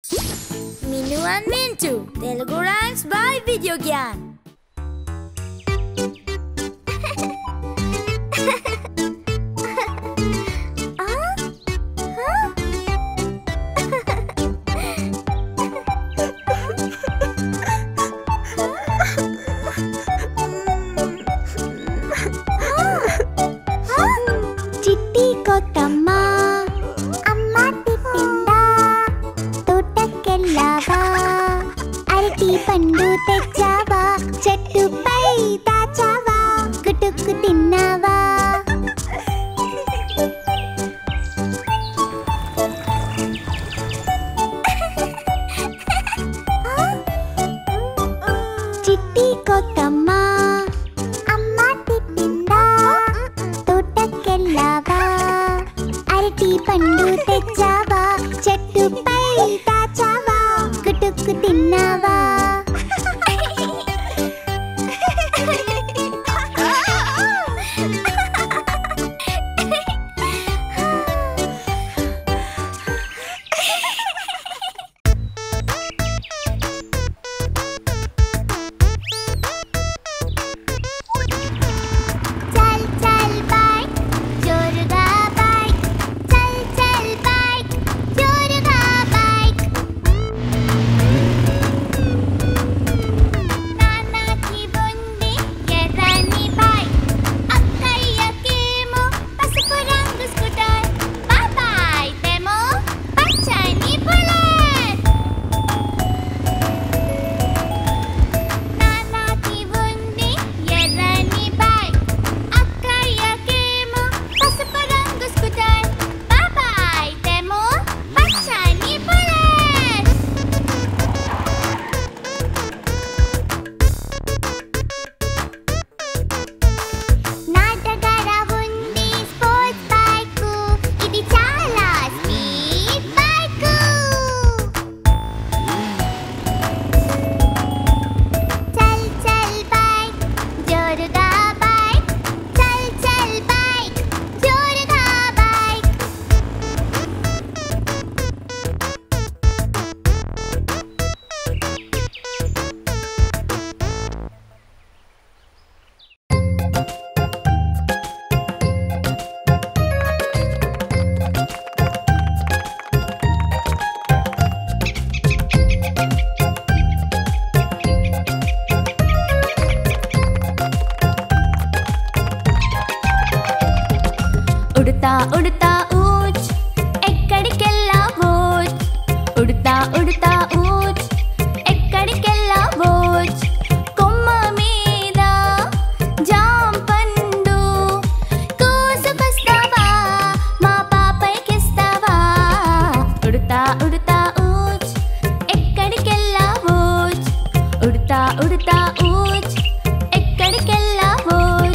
మిను and Minchu Telugu rhymes by video Gyan చిట్టి కొత్తమ్మ అమ్మ తిట్టిందా తోటకెళ్ళావా అరటి పండు తెచ్చావా చెట్టుపై దాచావా గుటుక్కు తిన్నావా చిట్టి కొత్తమ్మ అమ్మ తిట్టిందా తోటకెళ్ళావా అరటి పండు తెచ్చావా చెట్టుపై దాచావా గుటుక్కు తిన్నావా చల్ చల్ బైక్ జోరుగా బైక్ చల్ చల్ బైక్ జోరుగా బైక్ నాన్నకి ఉంది ఎర్రని బైక్ అక్కయ్యకేమో పసుపు రంగు స్కూటర్ బాబాయ్దేమో పచ్చని బుల్లెట్ నాన్నకి ఉంది ఎర్రని బైక్ అక్కయ్యకేమో పసుపు రంగు స్కూటర్ బాబాయ్దేమో పచ్చని బుల్లెట్ నా దగ్గర ఉంది స్పోర్ట్స్ బైక్ ఇది చాలా స్పీడ్ బైక్ చల్ చల్ బైక్ జోరుగా బైక్ చల్ చల్ బైక్ జోరుగా బైక్ ఉడుతా ఉడుతా ఊచ్ ఎక్కడికెళ్ళావోచ్ ఉడుతా ఉడుతా ఊచ్ ఎక్కడికెళ్ళావోచ్ కొమ్మ మీద జాం పండు కోసుకొస్తావా మా పాపైకిస్తావా ఉడుతా ఉడుతా ఊచ్ ఎక్కడికెళ్ళావోచ్ ఉడుతా ఉడుతా ఊచ్ ఎక్కడికెళ్ళావోచ్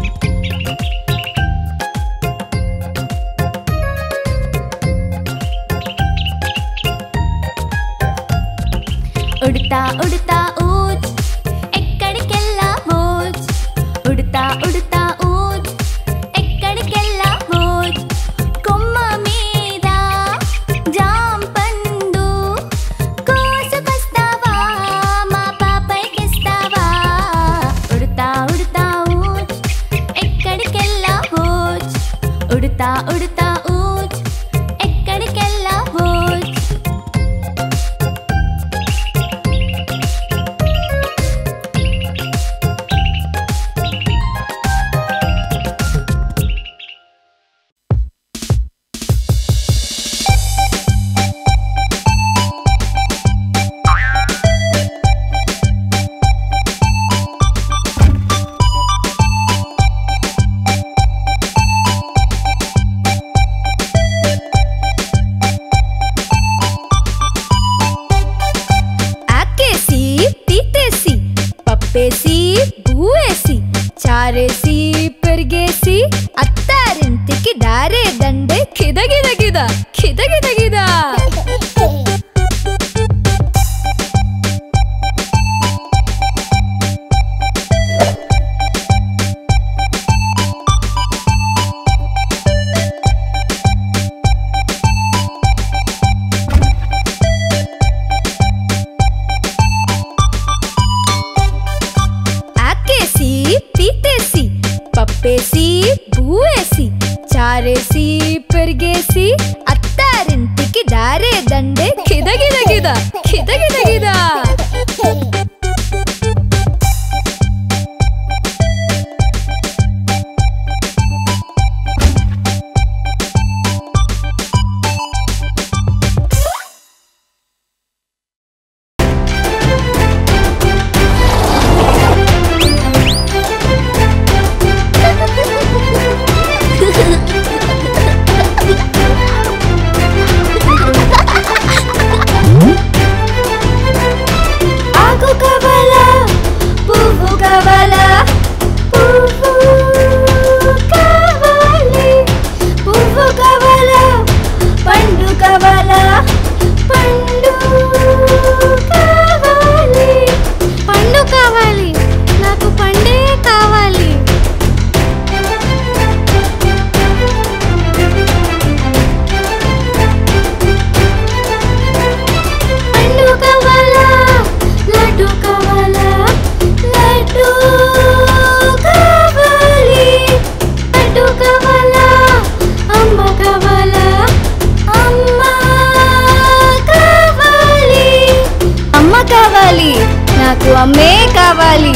ఉడుతా ఉడుతా ఊచ్ ఎక్కడికెళ్ళావోచ్ ఉడుతా ఉడుతా ఊచ్ ఎక్కడికెళ్ళావోచ్ కొమ్మ మీద జాం పండు కోసుకొస్తావా మా పాపైకిస్తావా ఉడుతా ఉడుతా ఊచ్ ఎక్కడికెళ్ళావోచ్ ఉడుతా ఉడుతా ఊచ్ ఎక్కడికెళ్ళావోచ్ ఆకేసి తీతేసి పప్పేసి బూవేసి చారేసి పెరిగేసి అత్తారింటికి దారే దండే కిదగిదగిద కిదగిదగిద అమ్మే కావాలి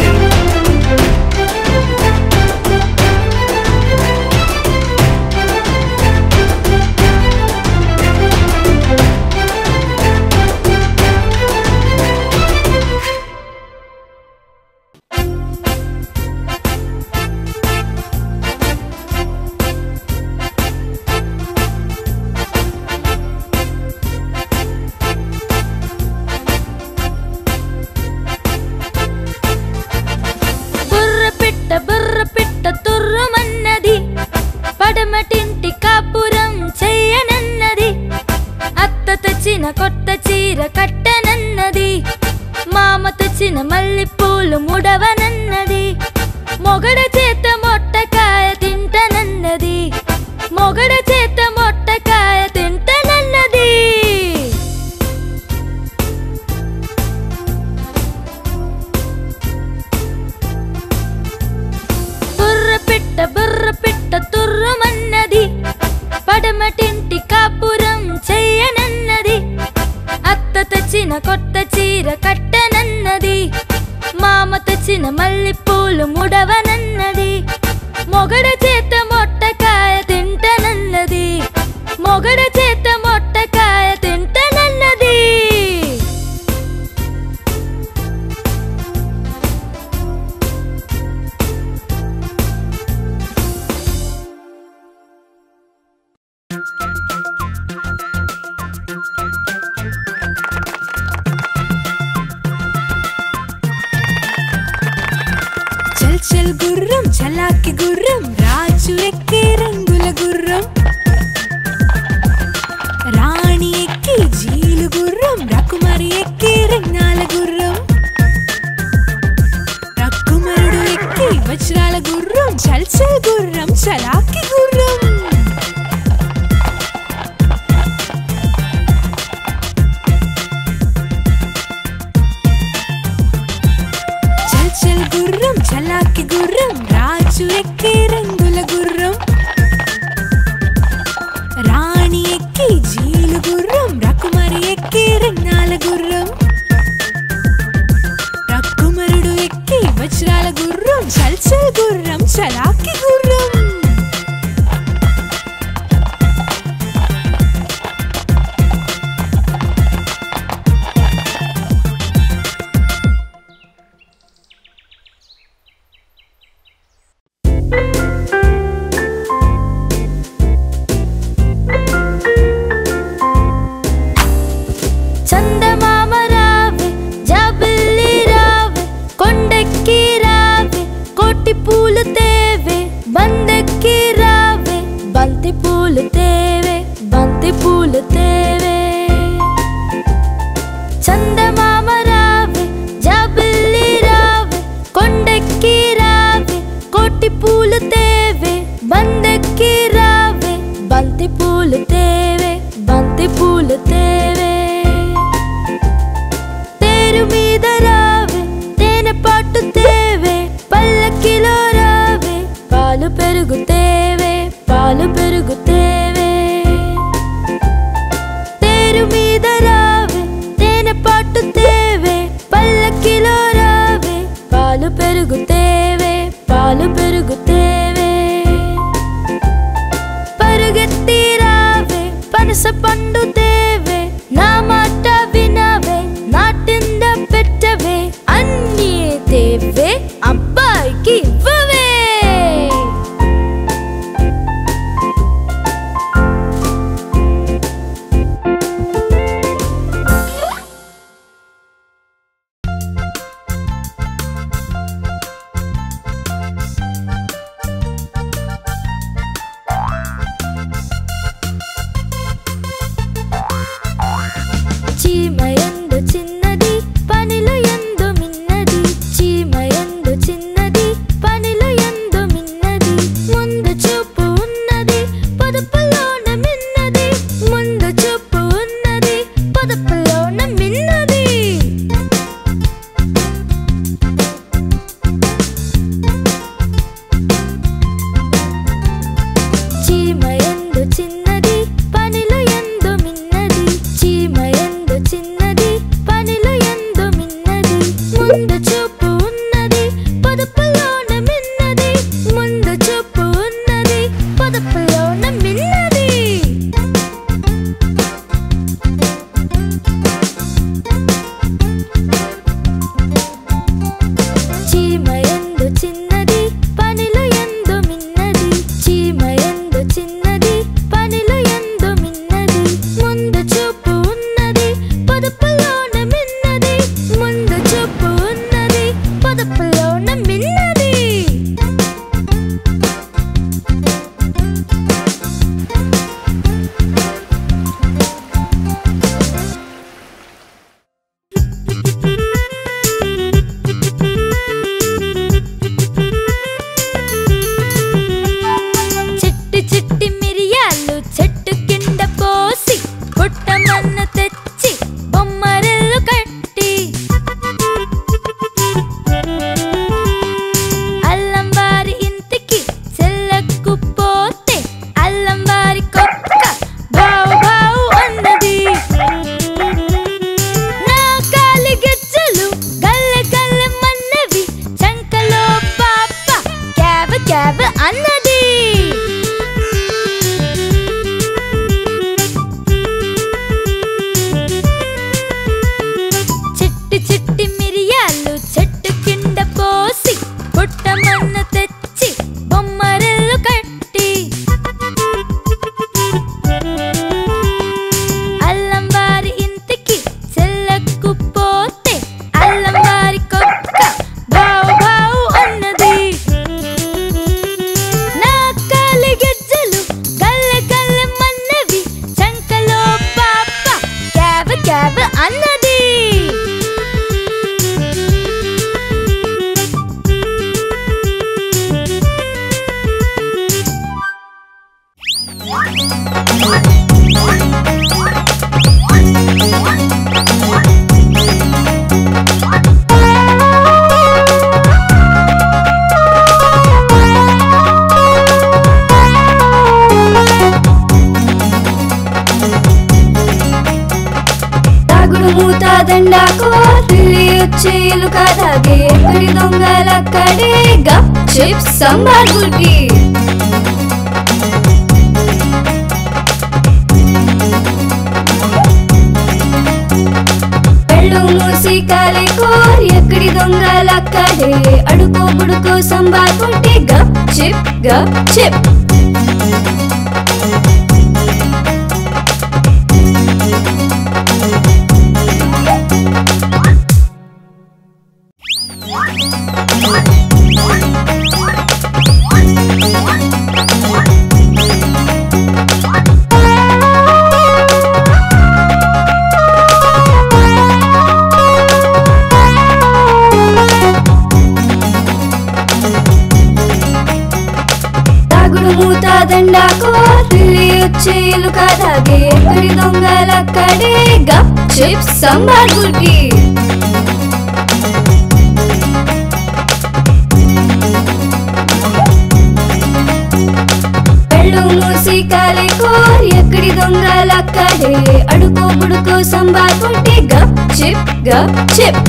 బుర్ర పిట్ట బుర్ర పిట్ట తుర్రుమన్నది పడమటింటి కాపురం చెయ్యనన్నది అత్త తెచ్చిన కొత్త చీర కట్టనన్నది మామ తెచ్చిన మల్లె పూలు ముడవనన్నది మొగడ చేత మొట్టకాయ తింటనన్నది మొగడ చేత మొట్టకాయ తింటనన్నది బుర్ర పిట్ట బుర్ర పిట్ట తుర్రుమన్నది పడమటింటి కాపురం చెయ్యనన్నది అత్త తెచ్చిన కొత్త చీర కట్టనన్నది మామ తెచ్చిన మల్లె పూలు ముడవనన్నది మొగడ చేత మొట్టకాయ తింటనన్నది మొగడ చేత మొట్టకాయ తింటనన్నది చల్ చల్ గుర్రం చలాకి గుర్రం రాజు ఎక్కే రంగుల గుర్రం రాణి ఎక్కి జీలు గుర్రం రకుమరి ఎక్కి రంగాల గుర్రం రక్కుమరుడు ఎక్కి వజ్రాల గుర్రం చల్ చల్ గుర్రం చలాకి గుర్రం చల్ చల్ గుర్రం చలాకి గుర్రం రాజు ఎక్కే రంగుల గుర్రం రాణి ఎక్కి జీలు గుర్రం రకుమరి ఎక్కి రంగాల గుర్రం రక్కుమరుడు ఎక్కి వజ్రాల గుర్రం చల్ చల్ గుర్రం చలాకి గుర్రం చందమామ రావే జాబిల్లి రావే కొండెక్కి రావే కోటి పూలు తేవే బందెక్కి రావే బంతి పూలు తేవే బంతి పూలు తేవే చందమామ రావే జాబిల్లి రావే కొండెక్కి రావే కోటి పూలు తేవే బందెక్కి రావే బంతి పూలు తేవే బంతి పూలు తేవే తేరు మీద రావే తేనె పాటు తేవే పల్లకిలో రావే పాలు పెరుగు తేవే పాలు పెరుగు తేవే తేరు మీద రావే తేనె పాటు తేవే అన్నది తాగుడు మూత దండాకో తిల్లి వచ్చేలు కాదాగే ఎక్కడి దొంగలక్కడే గప్ చిప్స్ సంబార్ గుడ్డి కళ్ళు మూసి కాలేకో ఎక్కడి దొంగలక్కడే అడుకో బుడుకో సంబార్ గుడ్డి గప్ చిప్ గప్ చిప్ తాగుడు మూత దండాకో తిల్లి వచ్చేలు కాదాగే ఎక్కడి దొంగలక్కడే గప్ చిప్స్ సంబార్ గుడ్డి కళ్ళు మూసి కాలేకో ఎక్కడి దొంగలక్కడే అడుకో బుడుకో సంబార్ గుడ్డి గప్ చిప్ గప్ చిప్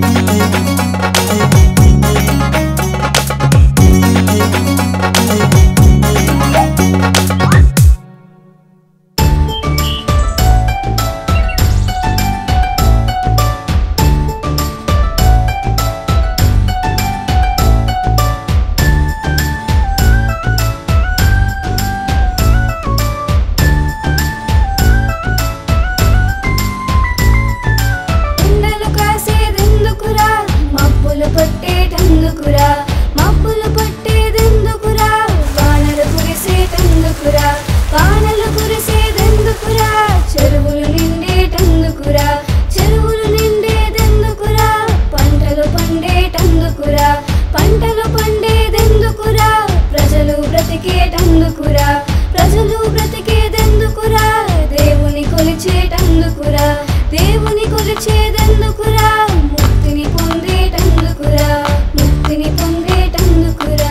ఎండలు కాసేదెందుకురా మబ్బులు పట్టేటందుకురా మబ్బులు పట్టేదెందుకురా వానలు కురిసేటందుకురా వానలు కురిసేదెందుకురా చెరువులు నిండేటందుకురా చెరువులు నిండేదెందుకురా పంటలు పండేటందుకురా పంటలు పండేదెందుకురా ప్రజలు బ్రతికేటందుకురా ప్రజలు బ్రతికేదెందుకురా దేవుని కొలిచేటందుకురా దేవుని కొలిచేదెందుకురా ముక్తిని పొందేటందుకురా ముక్తిని పొందేటందుకురా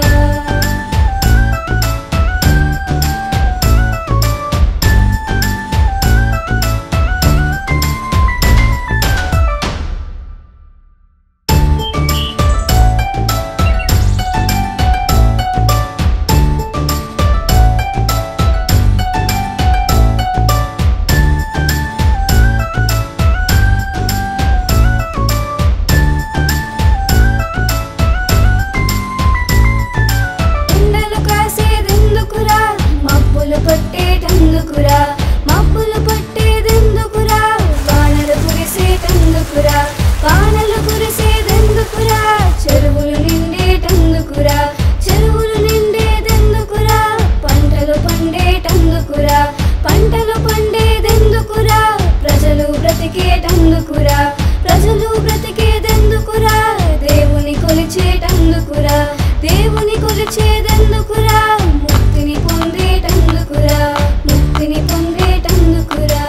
ఎండలు కాసేదెందుకురా మబ్బులు పట్టేటందుకురా మబ్బులు పట్టేదెందుకురా వానలు కురిసేటందుకురా వానలు కురిసేదెందుకురా చెరువులు నిండేటందుకురా చెరువులు నిండేదెందుకురా పంటలు పండేటందుకురా పంటలు పండేదెందుకురా ప్రజలు బ్రతికేటందుకురా ప్రజలు బ్రతికేదెందుకురా దేవుని కొలిచేటందుకురా దేవుని కొలిచేదెందుకురా ముక్తిని పొందేటందుకురా ముక్తిని పొందేటందుకురా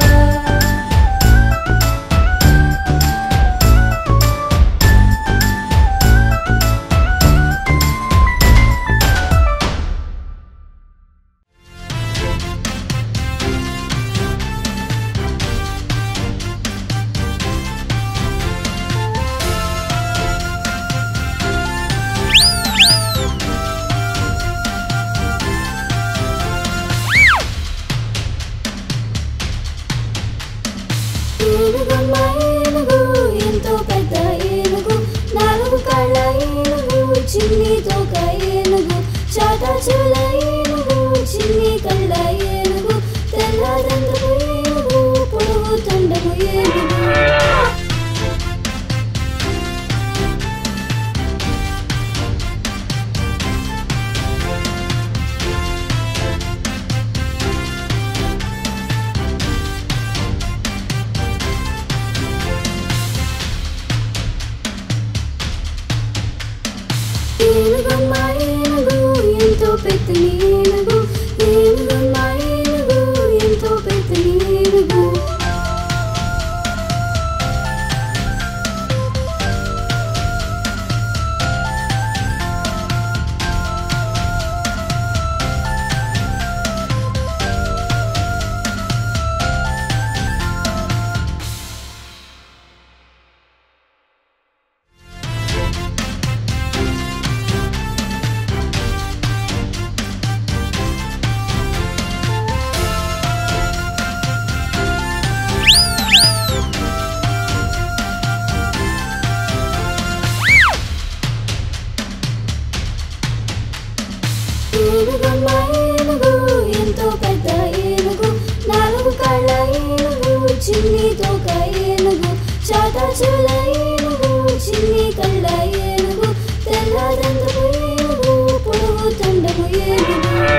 ఏనుగమ్మ ఏనుగు ఎంతో పెద్ద ఏనుగు నాలుగు కళ్ళ ఏనుగు చిన్ని తోక ఏనుగు చాటా చెవుల ఏనుగు చిన్ని కళ్ళ ఏనుగు తెల్లదంతపు ఏనుగు పొడుగు తండము ఏనుగు పెద్ద ఏనుగు ఏనుగు మా ఏనుగు ఎంతో పెద్ద ఏనుగు ఏనుగు మా ఏనుగు ఎంతో పెద్ద ఏనుగు నాలుగు కళ్ళ ఏనుగు చిన్ని తోక ఏనుగు చాటా చూల ఏనుగు చిన్ని కళ్ళ ఏనుగు తెల్ల దండము ఏనుగు పొడుగు తండము ఏనుగు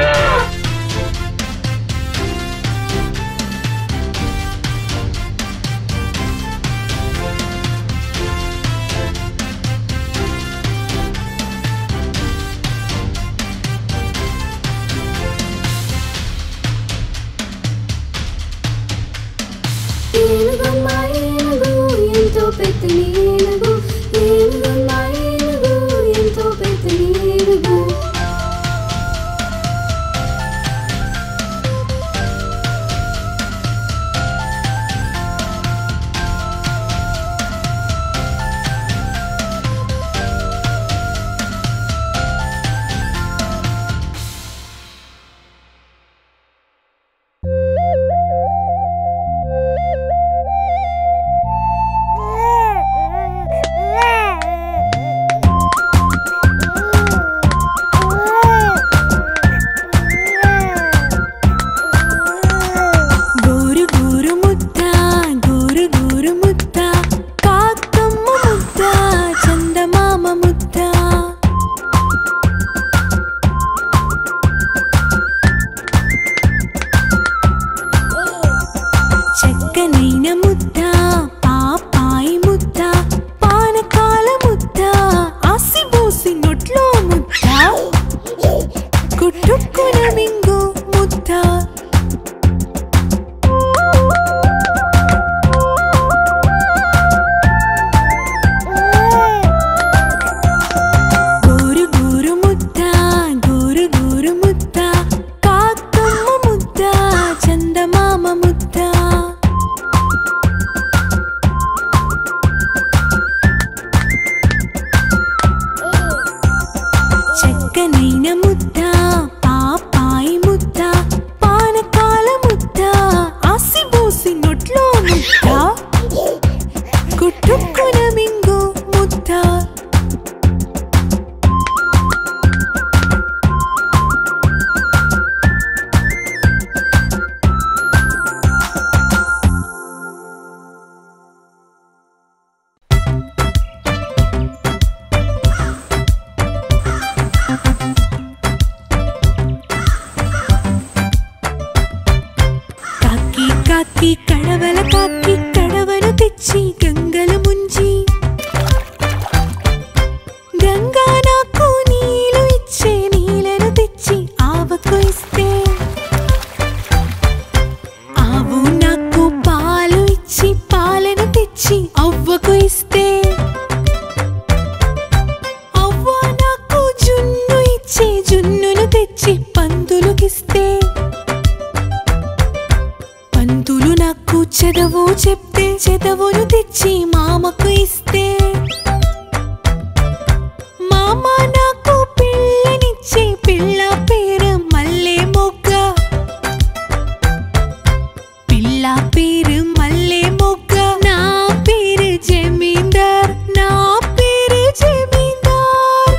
ఏనుగు మా ఏనుగు ఎంతో పెద్ద ఏనుగు ఏనుగు మా ఏనుగు ఎంతో పెద్ద ఏనుగు గోరు గోరు ముద్ద గోరు గోరు ముద్ద కాకమ్మ ముద్ద చందమామ ముద్ద చెక్కనైన ముద్ద పాపాయి ముద్ద పానకాల ముద్ద ఆసిబోసి నొట్లో ముద్ద కుట్టుకున మింగు ముద్ద గోరు గోరు ముద్ద గోరు గోరు ముద్ద కాకమ్మ ముద్ద చందమామ ముద్ద చెక్కనైన ముద్ద పాపాయి ముద్ద పానకాల ముద్ద ఆసిబోసి నొట్లో ముద్ద కుట్టుకున మింగు ముద్ద కాకి కాకి కడవల కాకి కడవను తెచ్చి గంగలు ముంచి గంగా నాకు నీళ్ళు ఇచ్చే నీళ్ళను తెచ్చి ఆవకు ఇస్తే ఆవు నాకు పాలు ఇచ్చి పాలను తెచ్చి అవ్వకు ఇస్తే అవ్వ నాకు జున్ను ఇచ్చి జున్నును తెచ్చి పందులకిస్తే పంతులు నాకు చదవు చెప్తే చదవును తెచ్చి మామకు ఇస్తే మామ నాకు పిల్లనిచ్చే పిల్ల పేరు మల్లె మొగ్గ పిల్ల పేరు మల్లె మొగ్గ నా పేరు జమీందార్ నా పేరు జమీందార్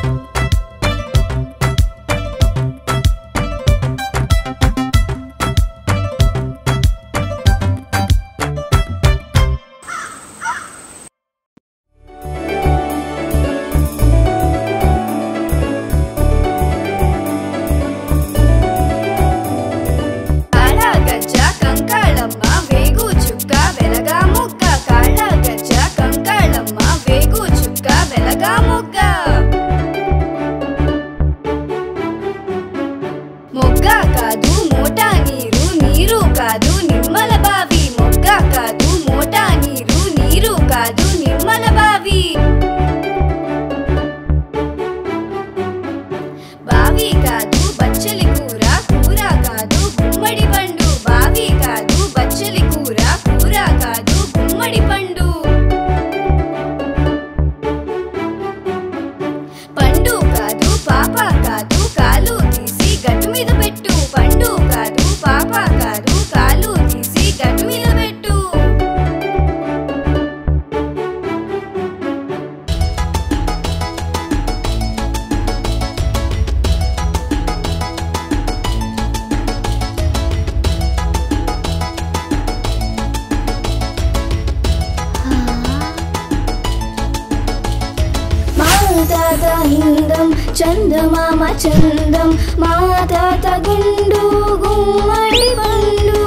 చందమామ చందం మా తాత గుండు గుమ్మడి పండు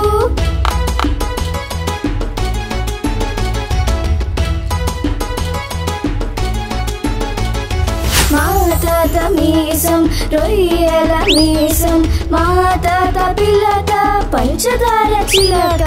మా తాత మీసం రొయ్యల మీసం మా తాత పిల్లక పంచదార చిలక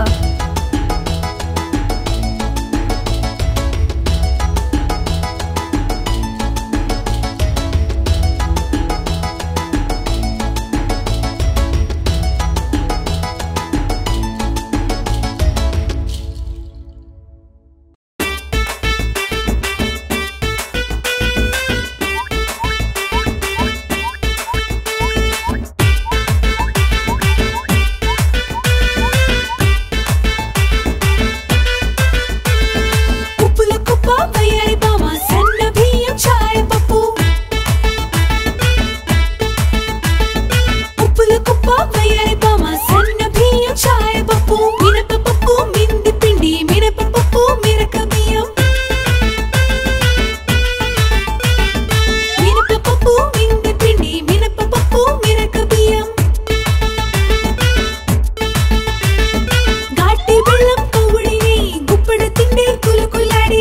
ఉప్పుల కుప్ప వయ్యారి బామ సన్న బియ్యం చాయ్ పప్పు ఉప్పుల కుప్ప వయ్యారి బామ సన్న బియ్యం చాయ్ పప్పు మినప పప్పు మింది పిండి మినప పప్పు మిరక బియ్యం మినప పప్పు మింది పిండి మినప పప్పు మిరక బియ్యం ఘాటి బెల్లం కౌడిని గుప్పడ తిండి కులుకులాడి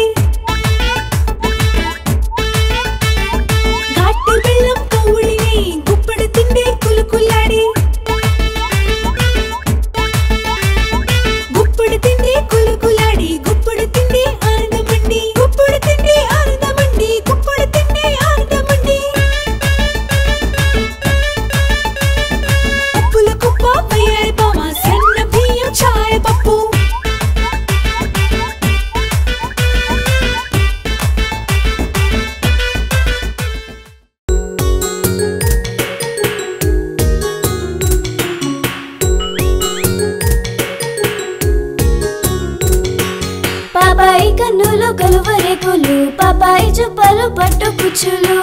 ఘాటి బెల్లం కౌడిని గుప్పడ తిండి కులుకులాడి గుప్పడి తిండి కులుకులాడి గుప్పడి తిండి ఆనందమండి గుప్పడి తిండి ఆనందమండి గుప్పడి తిండి ఆనందమండి ఉప్పుల కుప్ప వయ్యారి బామ సన్న బియ్యం చాయ్ పప్పు పాపాయి కన్నులు కలువరేకులు పాపాయి చుప్పలు పట్టు కుచ్చులు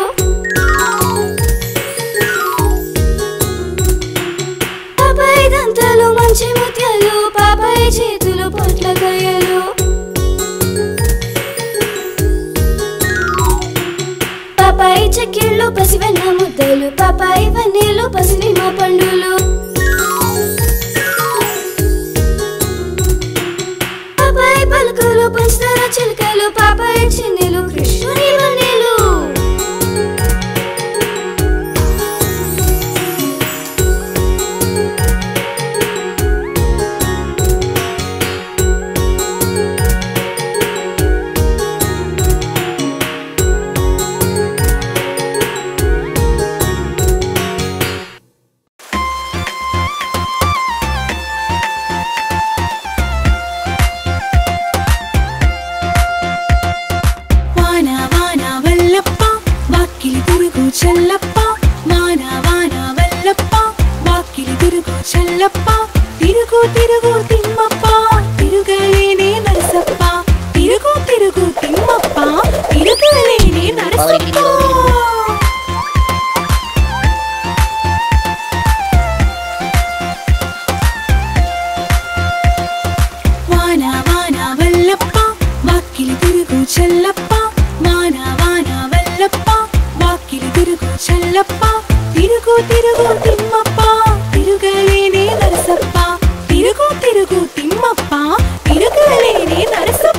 పాపాయి దంతాలు మంచి ముత్యాలు పాపాయి చేతులు పొట్ల కయ్యలు పాపాయి చెక్కిళ్ళు పసివెన్న ముద్దలు పాపాయి వన్నీలు పసినిమ పండులు పాపాయి పలుకులు పంచదార చిలుకలు పాపాయి చిన్నెలు కృష్ణుని వన్నెలు వాన వాన వల్లప్ప వాకిలి తిరుగు చల్లప్ప వాన వాన వల్లప్ప వాకిలి తిరుగు చల్లప్ప తిరుగు తిరుగు తిమ్మప్ప తిరుగలేనే నరసప్ప తిరుగు తిరుగు తిమ్మప్ప తిరుగలేనే నరసప్ప వాన వాన వల్లప్ప వాకిలి తిరుగు చల్లప్ప వాన వాన వల్లప్ప వాకిలి తిరుగు చల్లప్ప తిరుగు తిరుగు తిమ్మప్ప తిరుగలేనే నరసప్ప తిరుగు తిరుగు తిమ్మప్ప తిరుగలేనే నరసప్ప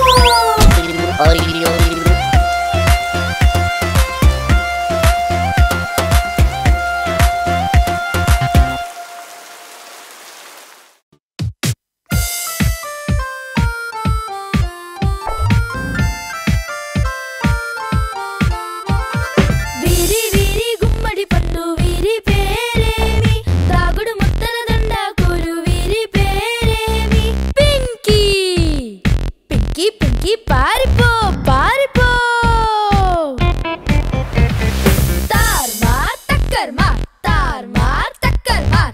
వీరి వీరి గుమ్మడి పండు వీరి పేరేమి తాగుడు ముత్తల దండ కూరు వీరి పేరేమి పింకీ పింకీ పింకీ పారిపో పారిపో తార్ మార్ టక్కర్ మార్ తార్ మార్ టక్కర్ మార్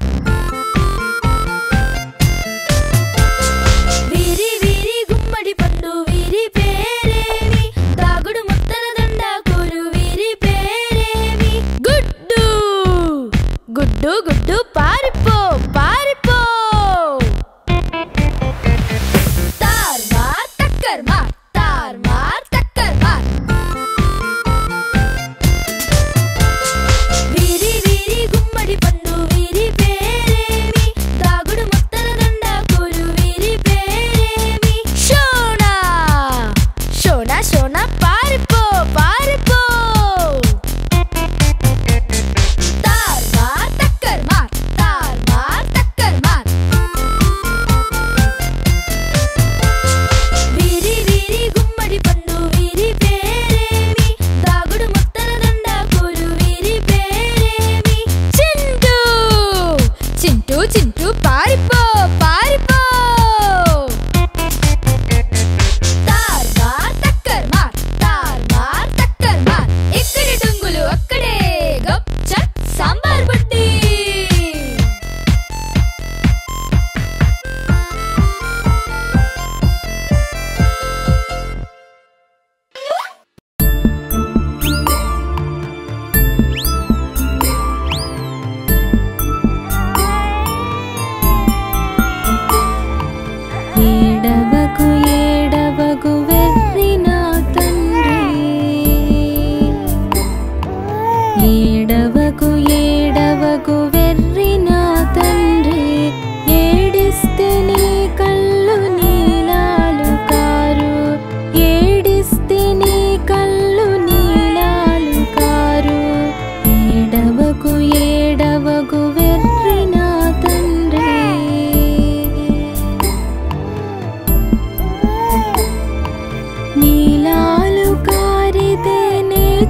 వీరి వీరి గుమ్మడి పండు వీరి పేరేమి తాగుడు ముత్తల దండ కూరు వీరి పేరేమి గుడ్డు గుడ్డు గుడ్డు పారిపో పారిపో తార్ మార్ టక్కర్ మార్ తార్ మార్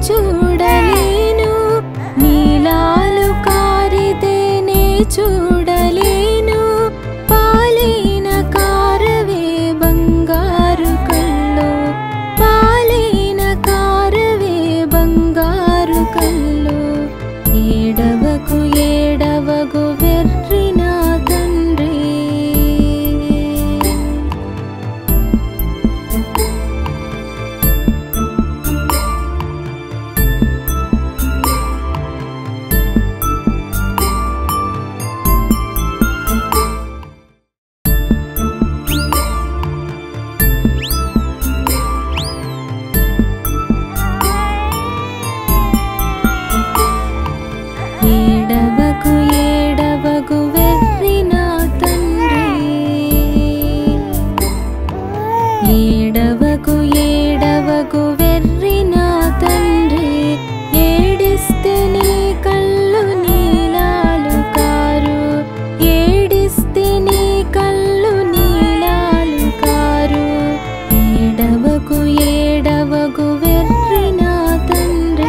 చూడలేను నీలాలు కారితే నే చూడలేను పాలైన కారవే బంగారు కల్లో పాలైన కారవే బంగారు కల్లో ఏడవకు ఏడవగు వెర్రిన తండ్రి ఏడవకు ఏడవకు వెర్రిన తండ్రి ఏడవకు ఏడవకు వెర్రిన తండ్రి ఏడిస్తే నీ కళ్ళు నీలాలు కారు ఏడిస్తే నీ కళ్ళు నీలాలు కారు ఏడవకు ఏడవకు వెర్రిన తండ్రి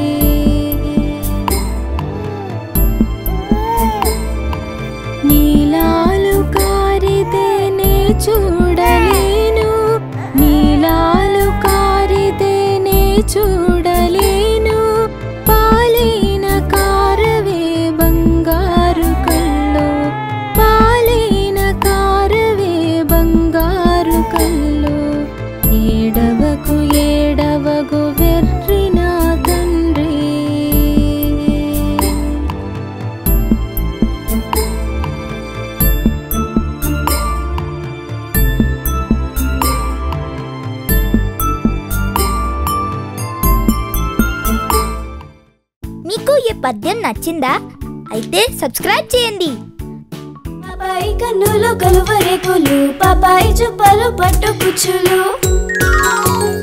నీలాలు కారితే నే చూడలేను నీలాలు కారితే నే చూడలేను పాలైన కారవే బంగారు కల్లో పాలైన కారవే బంగారు కల్లో ఏడవకు ఏడవకు వెర్రిన తండ్రి మీకు ఈ పద్యం నచ్చిందా అయితే సబ్స్క్రైబ్ చేయండి పాపాయి కన్నులు కలువరేకులు పాపాయి చుప్పలు పట్టు కుచ్చులు